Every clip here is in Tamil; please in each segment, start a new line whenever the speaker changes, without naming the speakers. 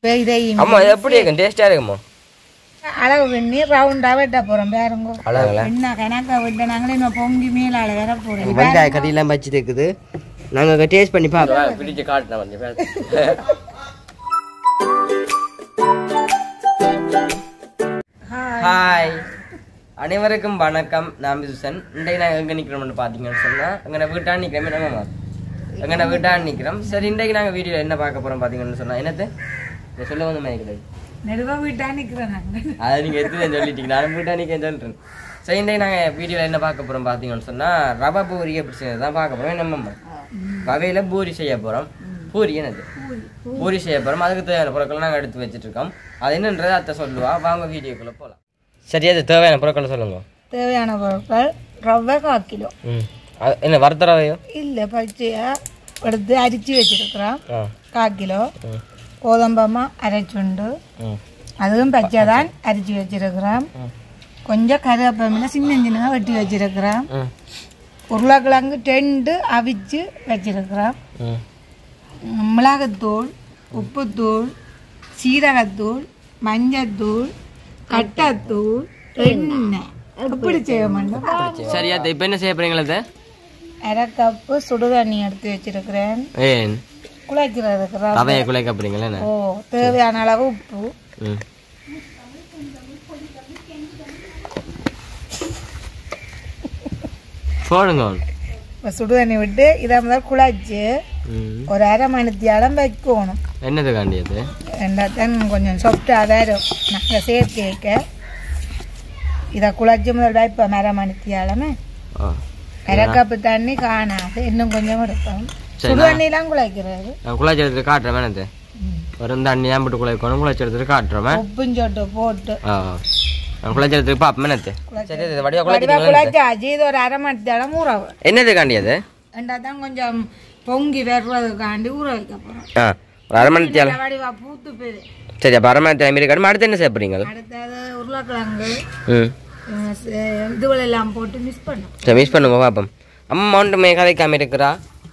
இப்போ இதையும்
அம்மா இது எப்படி இருக்கும் டேஸ்டா இருக்குமா
அளவு பண்ணி ரவுண்டாக வெட்ட போகிறோம் பாருங்க
அழகுல
என்ன கணக்கா விட்ட நாங்களே இன்னும் பொங்கி மேலால வர போகிறோம்
வெங்காய கறியெல்லாம் வச்சு இருக்குது நாங்கள் டேஸ்ட் பண்ணி பார்ப்போம் பிடிச்சு காட்டுறேன் கொஞ்சம் ஹாய் அனைவருக்கும் வணக்கம் நான் விதுசன் இன்றைக்கு நாங்கள் எங்கே நிற்கிறோம்னு பார்த்தீங்கன்னு சொன்னால் எங்கட வீட்டான் நிற்கிறோம் என்னம்மா எங்கட வீட்டான் நிற்கிறோம் சரி இன்றைக்கு நாங்கள் வீடியோ என்ன பார்க்க போகிறோம் பார்த்தீங்கன்னு சொன்னால் என்னது இதை சொல்ல வந்து மாதிரி
நெடுவா வீட்டா நிற்கிறோம் நாங்கள்
அதை நீங்கள் எத்தனை சொல்லிட்டீங்க நான் வீட்டான் நிற்க சொல்கிறேன் சரி இன்றைக்கு நாங்கள் வீடியோவில் என்ன பார்க்க போகிறோம் பார்த்தீங்கன்னு சொன்னால் ரவா பூரி எப்படி செய்யறது தான் பார்க்க போகிறோம் என்னம்மா ரவையில் பூரி செய்ய போகிறோம் பூரி என்னது பூரி செய்ய போகிறோம் அதுக்கு தேவையான பொருட்கள் நாங்கள் எடுத்து வச்சுட்டு இருக்கோம் அது என்னன்றதை அத்தை சொல்லுவா வாங்க வீடியோக்குள்ளே போகலாம் சரி அது தேவையான பொருட்களை சொல்லுங்க
தேவையான பொருட்கள் ரவை கால் கிலோ
ம் அது என்ன வறுத்த ரவையோ
இல்லை பச்சையாக எடுத்து அரிச்சு வச்சிருக்கிறோம்
ஆ
கால் கிலோ
ம்
கோதம்பமா அரைச்சுண்டு
ம்
அதுவும் பச்சை தான் அரிச்சு வச்சிருக்கிறோம் கொஞ்சம் கருவேப்பிலை சின்ன சின்னதாக வெட்டி வச்சிருக்கிறோம்
ம்
உருளைக்கிழங்கு டெண்டு அவிச்சு வச்சிருக்கிறோம்
ம்
மிளகுத்தூள் உப்புத்தூள் சீரகத்தூள் மஞ்சத்தூள் கட்டத்தூள் எண்ணெய் எப்படி செய்ய மாட்டோம்
சரி அது இப்போ என்ன செய்ய போறீங்களா அதை
அரை கப்பு சுடுதண்ணி எடுத்து வச்சிருக்கிறேன்
ஏன்
குழைக்கிறதுக்கு ரவை.
ரவையை குலைக்க போறீங்களா என்ன
ஓ தேவையான அளவு உப்பு
ம் போடுங்க
இப்போ சுடுதண்ணி விட்டு இதை முதல் குழைச்சி
ம்
ஒரு அரை மணித்தியாலம் வைக்கணும்
என்னது காண்டி அது
ரெண்டாத்தான் கொஞ்சம் சாஃப்டாக தான் இருக்கும் நாங்கள் சேர்த்து வைக்க இதை குழைச்சி முதல் வைப்போம் அரை மணித்தியாலமே
ஆ
அரை கப்பு தண்ணி காணாது இன்னும் கொஞ்சம் எடுப்போம்
சரி,
சுடு தண்ணிலாம் குழைக்கிறது
நான் குழாச்சி எடுத்துட்டு காட்டுறேன் வேணது ஒரு தண்ணி தான் போட்டு குழைக்கணும் குழாச்சி எடுத்துட்டு காட்டுறோம்
உப்பும் சொட்டு போட்டு
ஆ நான் குழாச்சி எடுத்துட்டு பாப்பேன் என்னது சரி அது வடிவா
வடிவா
குழாச்சி
குழைச்சாச்சு இது ஒரு அரை மணித்தியாலம் ஊற வை-
என்னது காண்டி அது
ரெண்டா தான் கொஞ்சம் பொங்கி வர்றதுக்காண்டி ஊற வைக்க போகிறோம்
ஆ ஒரு அரை மணி தேவை
வடிவா பூத்து போயிரு
சரி அப்போ அரை மணி தேவை மாரி காட்டும் அடுத்து என்ன செய்ய போறீங்க
அடுத்தது உருளைக்கிழங்கு
ம்
அஹ் ச- இதுகளெல்லாம் போட்டு மிஸ் பண்ணும்
சரி மிஸ் பண்ணுங்க பாப்போம் அம்மா ஒன்றுமே கதைக்காம இருக்கிறா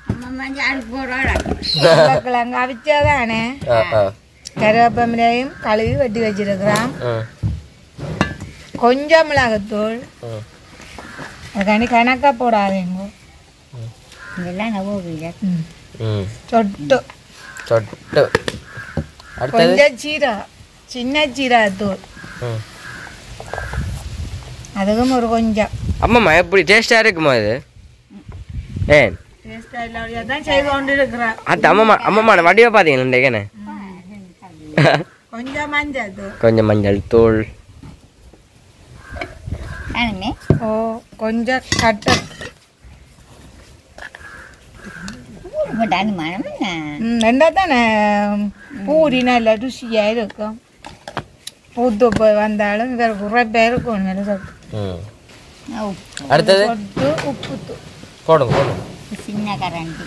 உருளைக்கிழங்கு அவிச்சாதானே
ஆ ஆ
கருவேப்பமிலையும் கழுவி வெட்டி வச்சிருக்கிறோம்
ம்
கொஞ்சம் மிளகுத்தூள்
ம்
அதுக்காண்டி கணக்காக போடாதீங்க ம்.
ம்
சொட்டு
சொட்டு அடுத்தது
கொஞ்சம் சீரகம் சின்ன சீரகத்தூள்
ம்
அதுக்கும் ஒரு கொஞ்சம்
அம்மாம்மா எப்படி டேஸ்டாக இருக்குமா இது ஏன்
டேஸ்டாக இல்லாத தான் செய்து கொண்டு இருக்கிறேன்
அது அம்மம்மா அம்மம்மா நான் வடிவா பார்த்தீங்களா இன்றைக்கே
கொஞ்சம் மஞ்சள் தூள்
கொஞ்சம் மஞ்சள் தூள்
ஓ கொஞ்சம் கட்டை ம், ரெண்டா தானே பூரி நல்ல ருசியாக இருக்கும் பூத்து போய் வந்தாலும் வேறு உரைப்பாக இருக்கும் நல்ல சொட்டு
ம் அடுத்தது
சொட்டு உப்பு தூள்
போடுங்க போடுங்க
சின்ன கரண்டி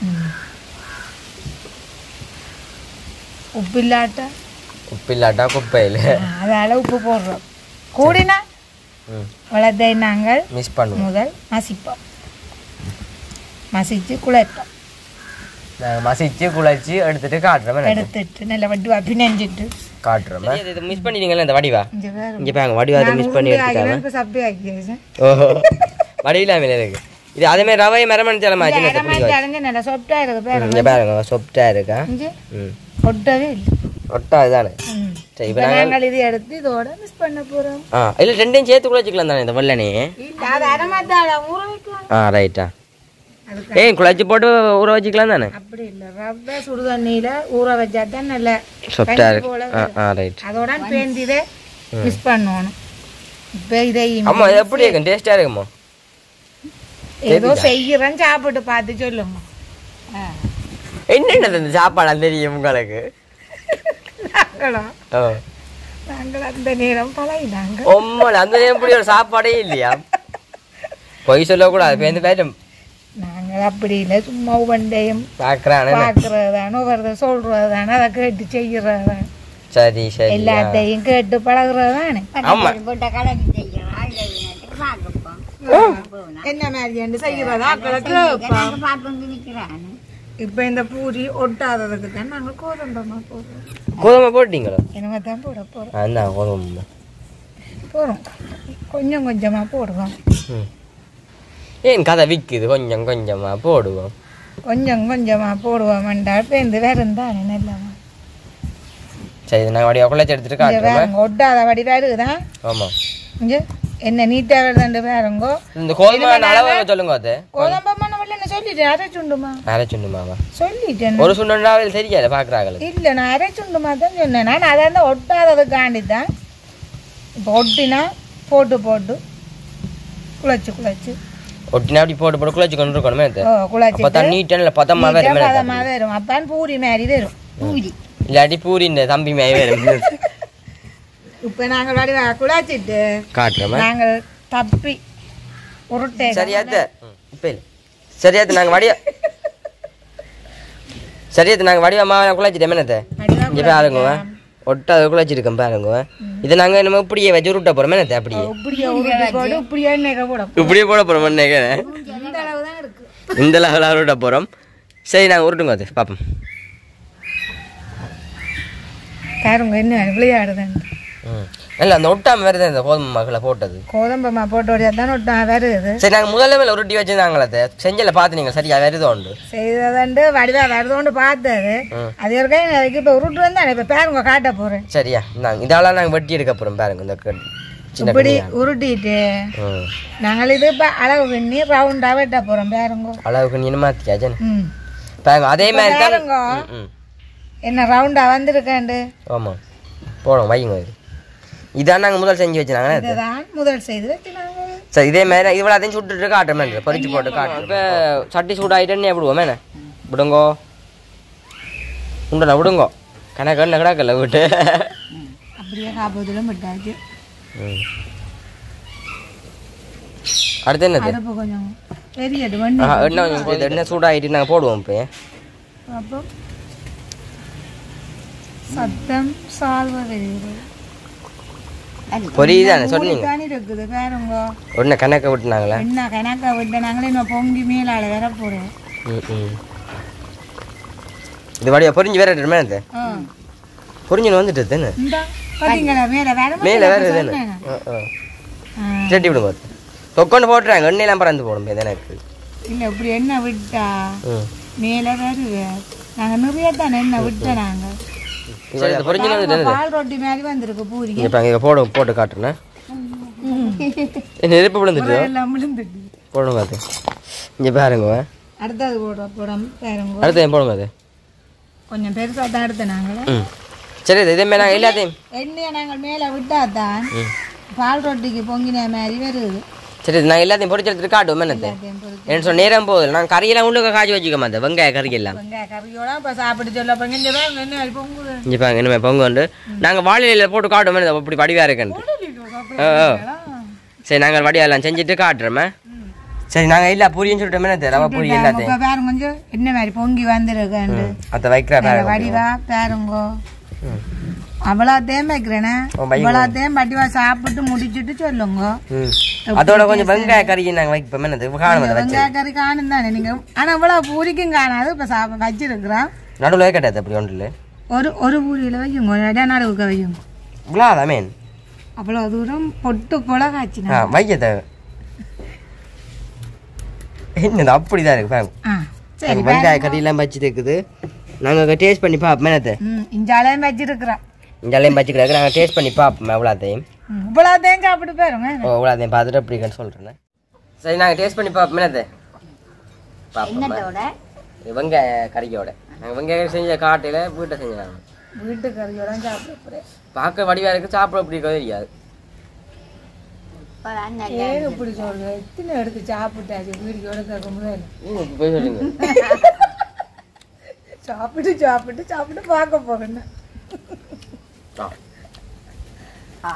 உப்பு இல்லாட்டா
உப்பு இல்லாட்டா குப்பையில்
அதால உப்பு போடுறோம் கூடினா
ம்
வளத்தை நாங்கள்
மிஸ் பண்ணுவோம்
முதல் மசிப்போம் மசிச்சு குழைப்போம்
நாங்கள் மசிச்சு குழச்சி எடுத்துட்டு காட்டுறோம்
எடுத்துட்டு நல்ல வட்டி பிணைஞ்சிட்டு
காட்டுறோம் இது மிஸ் பண்ணிட்டீங்களா இந்த வடிவா
இங்கே வேற
இங்கே பாருங்க வடிவா அதை மிஸ் பண்ணி எடுத்துட்டாங்க
இப்போ சப்பி ஆக்கியாச்சு
ஓஹோ வடிவிலாமல் இருக்கு இது அதே மாதிரி ரவை மரமணி தலைமா சின்ன
அரைமணி அடைஞ்சு நல்லா சொப்டா இருக்கு பேர
இங்கே பாருங்க சொப்டா இருக்கா
இங்கே
ம்
ஒட்டவே இல்லை
ஒட்டா இதுதானே
ம்.
சரி
இப்ப
இப்போ நாங்கள்
நாங்கள் இது எடுத்து இதோட மிஸ் பண்ண போறோம்
ஆ இல்லை ரெண்டையும் சேர்த்து குழச்சிக்கலாம் தானே இந்த வெள்ளனே
இல்ல அது அரைமாத்தாட ஊற வைக்கலாம்
ஆ ரைட்டா
அதுக்கு
ஏய் குழச்சி போட்டு ஊற வச்சுக்கலாம் தானே
அப்படி இல்லை ரவை சுடு தண்ணியில ஊற வச்சா தான் நல்ல
சொப்டா இருக்கு
போல
ஆ ஆ ரைட்
அதோட பேந்திதே மிஸ் பண்ணணும் இப்போ இதை
அம்மா இது எப்படி இருக்கும் டேஸ்டாக இருக்குமா
ஏதோ செய்யறேன் சாப்பிட்டு பார்த்து சொல்லுங்க
என்னென்ன இந்த சாப்பாடு தெரியும் உங்களுக்கு
நாங்களும்
ஓ
நாங்கள் அந்த நேரம் பழகினாங்க
ஒம்மல அந்த நேரம் இப்படி ஒரு சாப்பாடே இல்லையா பொய் சொல்லக்கூடாது பேருந்து பேரும்
நாங்கள் அப்படி இல்லை சும்மா ஒவ்வொன்றையும்
பார்க்குறானே
பார்க்கறது தானே ஒவ்வொரு சொல்றது தானே அதை கேட்டு செய்யறது தானே
சரி சரி
எல்லாத்தையும் கேட்டு பழகுறது தானே
ஆமா
என்ன மாதிரி செய்யறதா கேட்போம் இப்போ இந்த பூரி ஒட்டாததுக்கு தான் நாங்கள் கோதம்பமா போடுறோம்
கோதுமை போட்டீங்களா
இனிமே தான் போட போகிறோம்
அந்த கோதுமை
போகிறோம் கொஞ்சம் கொஞ்சமாக போடுவோம்
ம். ஏன் கதை விற்குது கொஞ்சம் கொஞ்சமா போடுவோம்
கொஞ்சம் கொஞ்சமாக போடுவோம் என்றால் பேருந்து வேற இருந்தானே நல்லவா
சரி இது நாங்கள் வடிவா குழைச்சி எடுத்துட்டு
இங்கே
காட்டுறோம்
வேறுங்க ஒட்டாத வடி வேறுதான்
ஆமாம்
இங்கே என்ன நீட்டாக வருதுண்டு வேறுங்கோ
இந்த கோதுமை அளவு சொல்லுங்க அது
கோதம்பம்மா நம்ம என்ன சொல்லிட்டேன் அரைச்சுண்டுமா
அரைச்சுண்டுமாவா
சொல்லிட்டேன்
ஒரு சுண்டண்டாவில் தெரியாது பார்க்குறாங்களுக்கு
இல்லை நான் அரைச்சுண்டுமா தான் சொன்னேன் நான் அதை இருந்தால் ஒட்டாததுக்காண்டி தான் இப்போ ஒட்டினா போட்டு போட்டு குழச்சி குழச்சி
ஒட்டினா அப்படி போட்டு போட்டு குழைச்சி கொண்டு இருக்கணுமே அது
ஓ குழச்சி
அப்போ தான் நீட்டான பதமாக வரும்
பதமாக வரும் அப்பான் பூரி மாதிரி வரும் பூரி
இல்லாட்டி பூரி இந்த தம்பி மேய வரும்
இப்போ நாங்கள் வடி குழச்சிட்டு
காட்டுறோமா
நாங்கள் தப்பி உருட்டை
சரியாத்த இப்போ இல்லை சரியாத்து நாங்கள் வடிவா சரியாத்து நாங்கள் வடிவா மாவை குழைச்சிட்டோம் என்னத்தை
வடிவா
இங்கே பாருங்க ஒட்டாத குழைச்சிருக்கோம் பாருங்க இதை நாங்கள் நம்ம இப்படியே வச்சு உருட்ட போகிறோம் என்னத்தை அப்படியே
இப்படியே உருட்டி போட்டு இப்படியே எண்ணெய் போட
இப்படியே போட போகிறோம் நினைக்கிறேன்
இந்த அளவு தான் இருக்கு
இந்த லெவலில் உருட்ட போகிறோம் சரி நாங்கள் உருட்டுங்க அது பார்ப்போம்
பாருங்க என்ன விளையாடுதுன்னு
ம் இல்லை அந்த ஒட்டாமல் வருது இந்த கோதுமை மகளை போட்டது
கோதம்பம்மா போட்டு ஓடியா தான் ஒட்டா வருது
சரி நாங்கள் முதல் லெவலில் உருட்டி வச்சுருந்தாங்களே அதை செஞ்சல பார்த்து நீங்கள் சரியா வருது உண்டு
செய்ததுண்டு வடிவா வருதோண்டு பார்த்தது
ம்.
அது வரைக்கும் எனக்கு இப்போ உருட்டு வந்தானே இப்போ பாருங்க காட்ட போகிறேன்
சரியா நாங்கள் இதெல்லாம் நாங்கள் வெட்டி எடுக்க போகிறோம் பாருங்க இந்த க- சின்ன
இப்படி
கனியா.
உருட்டிட்டு
ம்
நாங்கள் இது இப்போ அளவு பண்ணி ரவுண்டாக வெட்ட போகிறோம் பாருங்க
அளவுக்கு நீ மாற்றிக்காச்சேன்
ம்
பாருங்க அதே மாதிரி தான்
பாருங்க
ம், ம்
என்ன ரவுண்டாக வந்திருக்காண்டு
ஆமாம் போடும் வைங்க இது இதான் நாங்கள் முதல் செஞ்சு வச்சுனாங்க
இதுதான் முதல் செய்து வச்சுனாங்க
சரி இதே மாதிரி இவ்வளோ அதையும் சுட்டுட்டு காட்டுறேன் பொரிச்சு போட்டு காட்டுறேன் இப்போ சட்டி சூடாகிட்டேன்னு விடுவோம் என்ன விடுங்கோ உண்டண்ணா விடுங்கோ கணக்கு என்ன கிடக்கல விட்டு
அப்படியே காப்பதிலும் விட்டாச்சு
ம். அடுத்து என்னது
அடுப்பு கொஞ்சம் பெரியது வண்டி
ஆஹா, எண்ணெய் கொஞ்சம் போகுது எண்ணெய் சூடாகிட்டு நாங்கள் போடுவோம் இப்போ
அப்போ சத்தம் சால்வ வெளியிடு
பொரியுதானே சொன்னீங்க
தானே இருக்குது பாருங்க
உடனே கணக்கை விட்டுனாங்களா
என்ன கணக்கா விட்டு நாங்களே இன்னும் பொங்கி மேலால வர போறேன்
ம் ம் இது வடிவா பொரிஞ்சு வேற இடமே அது பொரிஞ்சுன்னு வந்துட்டு தானே
இந்த பாத்தீங்களா மேல வேற
மேலே வேற தானே சட்டி விடுங்க அது. தொக்கொண்டு போட்டுறாங்க எண்ணெயெல்லாம் பறந்து போடும் இது எனக்கு
இல்ல இப்படி எண்ணெய் விட்டா
ம்
மேல வருது நாங்க நிறைய தானே எண்ணெய் விட்ட நாங்க
சரி இது பொரிஞ்சுன்னு வந்துட்டு
பால் ரொட்டி மாதிரி வந்திருக்கு பூரி
இங்கே இப்போ இங்கே போடு போட்டு காட்டுறேன் நெருப்பு விழுந்துட்டு
எல்லாம் விழுந்துட்டு
போடுங்க அது இங்கே பாருங்க
அடுத்தது போடுற போடம் பாருங்க
அடுத்து ஏன் போடுங்க அது
கொஞ்சம் பெருசா தான் எடுத்த நாங்களே
ம் சரி இது இதே மாதிரி நாங்கள் எல்லாத்தையும்
எண்ணெயை நாங்கள் மேலே விட்டா தான்
ம்
பால் ரொட்டிக்கு பொங்கின மாதிரி வருது
சரி இது நான் எல்லாத்தையும் பொரிச்சு எடுத்துட்டு காட்டுவோம் என்னது
எல்லாத்தையும் பொறுத்து
என்ன சொன்ன நேரம் போகுது நான் கறியெல்லாம் உள்ளுக்க காய்ச்சி வச்சுக்க மாட்டேன் வெங்காய கறி எல்லாம்
வெங்காய கறியோட இப்போ சாப்பிட்டு சொல்ல போங்க இந்த பாருங்க என்ன மாதிரி பொங்குது
இங்கே பாருங்க இனிமேல் பொங்க உண்டு நாங்கள் வாழையில போட்டு காட்டுவோம் என்னது அப்படி வடிவாக இருக்குன்ட்டு ஆ ஆ. சரி நாங்கள் வடிவெல்லாம் செஞ்சுட்டு காட்டுறோமே சரி நாங்கள் இல்லை பூரின்னு சொல்லிட்டோமே என்ன ரவா பூரி எல்லாத்தையும்
இப்போ பாருங்க கொஞ்சம் என்ன மாதிரி பொங்கி வந்திருக்காண்டு
அதை வைக்கிற பாருங்க
வடிவா பாருங்கோ அவ்வளோத்தையும் வைக்கிறேனே
ஓ, வைங்க.
இவ்வளோத்தையும் வடிவா சாப்பிட்டு முடிச்சிட்டு சொல்லுங்க
ம் அதோட கொஞ்சம் வெங்காய கறி நாங்கள் வைப்போம் என்னது காணும் அதை வச்சு
வெங்காய கறி காணும் தானே நீங்க ஆனா இவ்வளோ பூரிக்கும் காணாது இப்போ சாப்பிட வச்சிருக்கிறோம்
நடுவில் வைக்கட்டாது அப்படி ஒன்றில்
ஒரு ஒரு பூரியில் வையுங்க இடம் நடுவுக்க வையுங்க
இவ்வளோதான் மேன்
அவ்வளோ தூரம் பொட்டு போல காய்ச்சினா
ஆ வைக்க தேவை என்னது அப்படிதான் இருக்கு பாருங்க
ஆ சரி
வெங்காய கறியெல்லாம் வச்சுட்டு இருக்குது நாங்கள் டேஸ்ட் பண்ணி பார்ப்போம் என்னது
ம் இஞ்சாலையும் வச்சிருக்கிறோம்
இங்கெல்லாம் வச்சுக்கிறாங்க நாங்கள் டேஸ்ட் பண்ணி பார்ப்போம் எவ்வளோத்தையும்
ம், இவ்வளோத்தையும் சாப்பிட்டு போயிருங்க
ஓ எவ்வளோத்தையும் பார்த்துட்டு அப்படி இருக்குன்னு சொல்கிறேன் சரி நாங்கள் டேஸ்ட் பண்ணி பார்ப்போம் என்னது பார்ப்போம் இது வெங்காய கறியோட நாங்கள் வெங்காய கறி செஞ்ச காட்டையில் வீட்டை செஞ்சாங்க
வீட்டு கறியோட சாப்பிட போகிறேன்
பார்க்க வடிவாக இருக்குது சாப்பிட அப்படி இருக்கவே தெரியாது
ஏன் இப்படி சொல்ற எத்தனை எடுத்து சாப்பிட்டாச்சு வீடியோட கேட்க முடியல
ம், இப்படி போய் சொல்லுங்க
சாப்பிட்டு சாப்பிட்டு சாப்பிட்டு பார்க்க போகிறேன்
ஆ.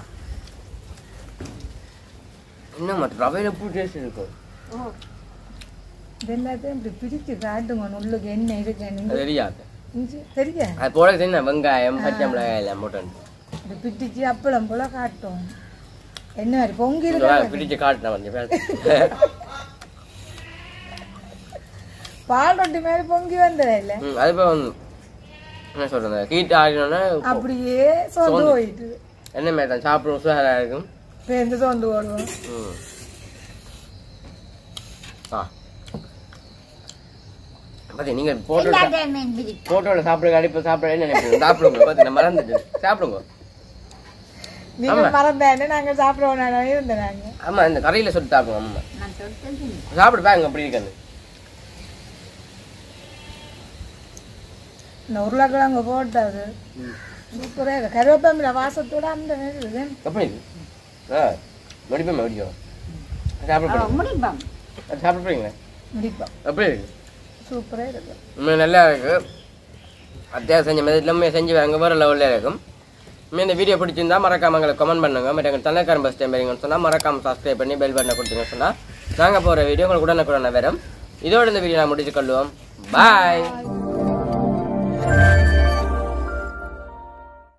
என்ன மட்டும் ரவையில் பூ டேஸ்ட் இருக்கும்
இது எல்லாத்தையும் இப்படி பிரிச்சு காட்டுங்க உள்ளுக்கு என்ன இருக்கு
அது
நீங்க
தெரியாது
இஞ்சி தெரியா
அது போட தெரியும் வெங்காயம் பச்சை மிளகாய் எல்லாம் போட்டு
இப்படி பிடிச்சு அப்பளம் போல காட்டும் என்ன மாதிரி பொங்கி இருக்கு
பிடிச்சு காட்டின கொஞ்சம் பேர்
பால் ரொட்டி மாதிரி பொங்கி வந்தது இல்ல
ம் அது இப்போ வந்து என்ன சொல்கிறது ஹீட் ஆகினோன்னா
அப்படியே சொந்து போயிட்டு
என்ன மாதிரி தான் சாப்பிடும் சுகாராக இருக்கும்
பேருந்து சொந்து போடுவோம்
ம் ஆ பாத்தி நீங்கள் போட்டோ போட்டோவில் சாப்பிடுங்க அடிப்பு சாப்பிட என்ன நினைப்பீங்க சாப்பிடுங்க பார்த்து மறந்துட்டு சாப்பிடுங்க
நீங்க மறந்தானே நாங்க சாப்பிடுவோம் நான் இருந்தேன் நாங்க
ஆமா இந்த கரையில சுட்டு சாப்பிடுங்க அம்மா சாப்பிடு பாருங்க அப்படி இருக்காது
இந்த உருளைக்கிழங்கு போட்டது சூப்பரா இருக்கு கருவேப்பமில்ல வாசத்தோட அந்த மாதிரி இருக்கு
எப்படி இருக்கு ஆ மடிப்பேன் மடிக்கும் சாப்பிட போறீங்க அது சாப்பிட போறீங்களா
முடிப்போம்
எப்படி இருக்கு
சூப்பரா இருக்கு
உண்மையாக நல்லா இருக்கு அத்தியாவசியம் செஞ்ச மாதிரி எல்லாமே செஞ்சு அங்கே வேறு லெவலில் இருக்கும் இனிமே இந்த வீடியோ பிடிச்சிருந்தா மறக்காம எங்களை கமெண்ட் பண்ணுங்க மற்ற எங்கள் தலைக்காரன் பஸ் டைம் வரீங்கன்னு சொன்னால் மறக்காம சப்ஸ்கிரைப் பண்ணி பெல் பட்டனை கொடுத்தீங்கன்னு சொன்னால் நாங்கள் போகிற வீடியோ உங்களுக்கு உடனுக்குடனே வரும் இதோட இந்த வீடியோ நான் முடிச்சு கொள்ளுவோம் பாய்